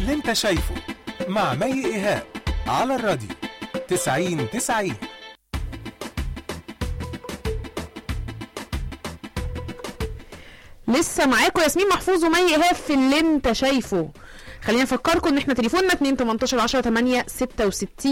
اللي انت شايفه مع مي ايهاب على الراديو 90 90 لسه معاكم ياسمين محفوظ ومي ايهاب في اللي انت شايفه خلينا نفكركم ان احنا تليفوننا 2 18 10 8 66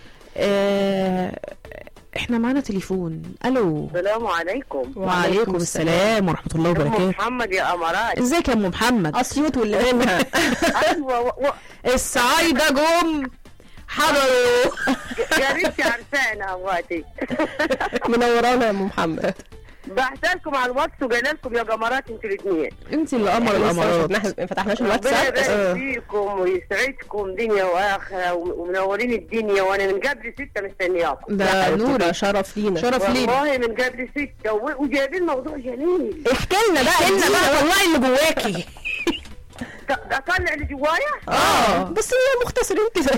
آه احنا معانا تليفون الو السلام عليكم وعليكم السلام ورحمه الله أم وبركاته محمد يا امارات ازيك يا ام محمد اسيوط واللي منها ايوه و... و... الصعايده جم حضروا يا ريت عرفانه اخواتي منورانا يا ام محمد بعت لكم على الواتس وقال لكم يا قمرات انتوا الاثنين انت اللي قمر لسه الامارات ما فتحناش- ما فتحناش ربنا الواتساب يبارك فيكم ويسعدكم دنيا واخره وم- ومنورين الدنيا وانا من قبل سته مستنياكم ده نوري نوري شرف لينا شرف لينا والله من قبل سته و- وجايبين موضوع جميل احكي لنا بقى قلنا ادينا بقى طلعي اللي جواكي ط- اطلع اللي جوايا اه بس هي مختصرين كده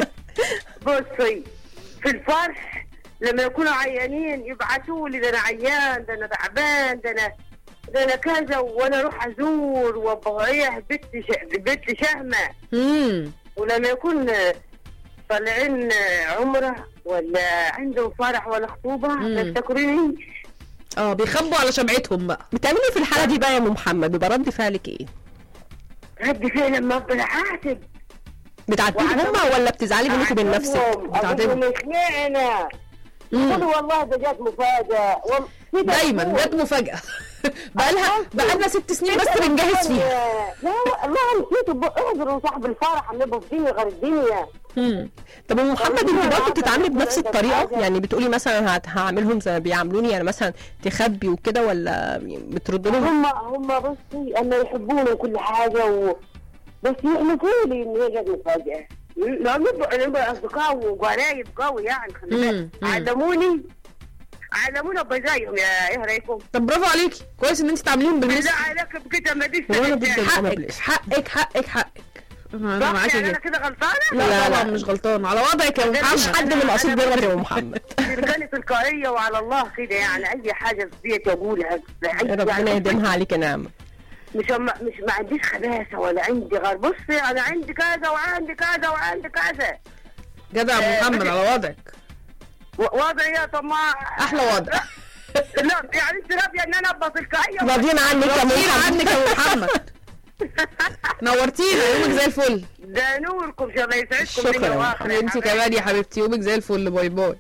بصي في الفرح لما يكونوا عيانين يبعتوا لي ده انا عيان ده انا تعبان ده انا ده انا كذا وانا اروح ازور وابقى ايه بنت ش... بنت شهمه امم ولما يكون طالعين عمره ولا عندهم فرح ولا خطوبه مم. ما تفتكروني اه بيخبوا على شمعتهم بقى بتعملي إيه في الحاله دي بقى يا ام محمد بيبقى رد فعلك ايه رد فعل لما افضل اعاتب بتعاتبيهم هما ولا بتزعلي بينك وبين نفسك بتعاتبهم اشمعنى قولوا والله ده جات مفاجاه وال- في دايما تفكير. جت مفاجاه بقى لها بقى لنا ست سنين بس بنجهز فيها لا والله نسيتوا بقى احضروا صاحب الفرح نبقى في دنيا غير الدنيا مم. طب ام محمد طب انت أنا برضه عارفة بتتعاملي إن بنفس أنت الطريقه حاجة. يعني بتقولي مثلا هت- هعملهم زي ما بيعاملوني يعني مثلا تخبي وكده ولا بترد لهم هم هم بصي اما يحبوني وكل حاجه و... بس يحلفوا لي ان هي جات مفاجاه لا نبقى نبقى اصدقاء وقرايب قوي يعني خلي مم، بالك مم. علموني علمونا ابقى زيهم يا ايه رايكم؟ طب برافو عليكي كويس ان انت تعمليهم بالله بالمثل عليك بكده ما ديش هو أنا ضد الأمر حقك بالاسم. حقك حقك حقك انا أنا صح معاكي يعني انا جدا كده غلطانه؟ لا, لا، طبعا لا. مش غلطان على وضعك يا مفيش محمد حد من القصيد بيغلط يا ام محمد تلقاني تلقائيه وعلى الله كده يعني اي حاجه في بيتي اقولها أي- ربنا يعني يديمها عليك نعمه مش ما مش ما عنديش خباثه ولا عندي غير بصي انا عندي كذا وعندي كذا وعندي كذا جدع يا آه، محمد بدي- على وضعك و- وضعي يا طماع احلى وضع لا يعني انت راضيه ان انا ابقى تلقائيه راضيين عنك يا ام راضيين محمد عنك يا محمد نورتينا يومك زي الفل ده نوركم ان شاء الله يسعدكم شكراً دنيا يا واخره انت كمان يا حبيبتي يومك زي الفل باي باي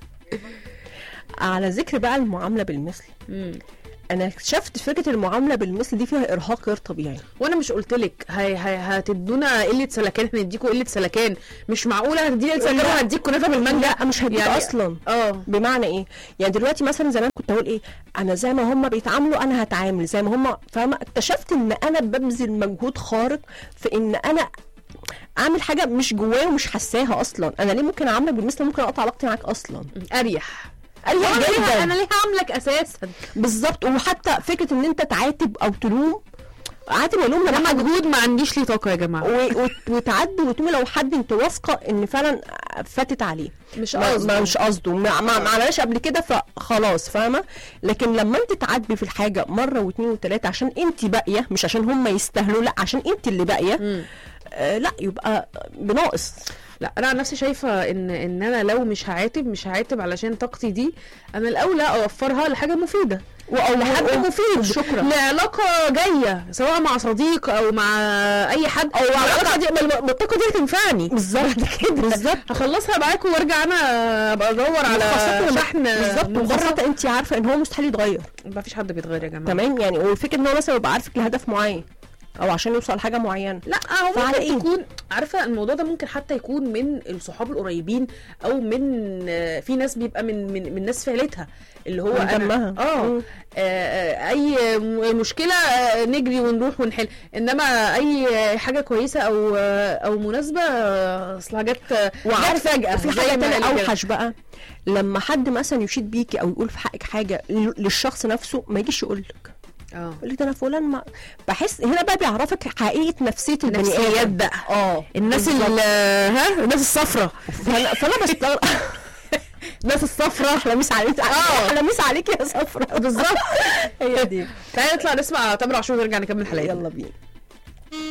على ذكر بقى المعامله بالمثل مم. انا اكتشفت فكره المعامله بالمثل دي فيها ارهاق غير طبيعي وانا مش قلت لك هي هي هتدونا قله سلكان احنا نديكوا قله سلكان مش معقوله هتدينا قله سلكان لا. وهديك كنافه بالمانجا لا مش هديك يعني- اصلا اه بمعنى ايه يعني دلوقتي مثلا زمان كنت اقول ايه انا زي ما هم بيتعاملوا انا هتعامل زي ما هم فاهمه اكتشفت ان انا ببذل مجهود خارق في ان انا اعمل حاجه مش جوايا ومش حاساها اصلا انا ليه ممكن اعاملك بالمثل ممكن اقطع علاقتي معاك اصلا اريح اريح انا ليه جدا انا ليه هعاملك اساسا بالظبط وحتى فكره ان انت تعاتب او تلوم عاتب والوم ده لما حد مجهود ما عنديش ليه طاقه يا جماعه و- وت- وتعدي وتقوم لو حد انت واثقه ان فعلا فاتت عليه مش ما, قصده. ما مش قصده ما, ما, ما عملهاش قبل كده فخلاص فاهمه لكن لما انت تعاتبي في الحاجه مره واثنين وثلاثه عشان انت باقيه مش عشان هم يستاهلوا لا عشان انت اللي باقيه مم. آه لا يبقى بناقص لا انا عن نفسي شايفه ان ان انا لو مش هعاتب مش هعاتب علشان طاقتي دي انا الاولى اوفرها لحاجه مفيده او لحد مفيد شكرا لعلاقه جايه سواء مع صديق او مع اي حد او العلاقه دي ما الطاقه دي هتنفعني بالظبط كده بالظبط هخلصها معاكم وارجع انا ابقى ادور على وخاصة لما- شحن بالظبط من بره وخاصة انت عارفه ان هو مستحيل يتغير ما فيش حد بيتغير يا جماعه تمام يعني وفكره ان هو مثلا يبقى عارفك لهدف معين او عشان يوصل لحاجه معينه لا هو فعلى ممكن ايه؟ تكون عارفه الموضوع ده ممكن حتى يكون من الصحاب القريبين او من آه، في ناس بيبقى من من, من ناس في عيلتها اللي هو من أنا دمها. اه مم. آه، آه، اي م- مشكله آه، نجري ونروح ونحل انما اي حاجه كويسه او آه، او مناسبه آه، اصلها جت آه، جت وعارفه فجاه في زي حاجه ما تانية قال كده. اوحش بقى لما حد مثلا يشيد بيكي او يقول في حقك حاجه ل- للشخص نفسه ما يجيش يقول لك اه يقول لك ده انا فلان ما بحس هنا بقى بيعرفك حقيقه نفسيه البني نفسيات ادم بقى اه الناس بالظبط. ال ها الناس الصفرة فانا فانا بستغرب الناس الصفرة لميس عليك اه. لميس عليك يا صفرا بالظبط هي دي تعالى نطلع نسمع تامر عاشور ونرجع نكمل حلقتنا يلا بينا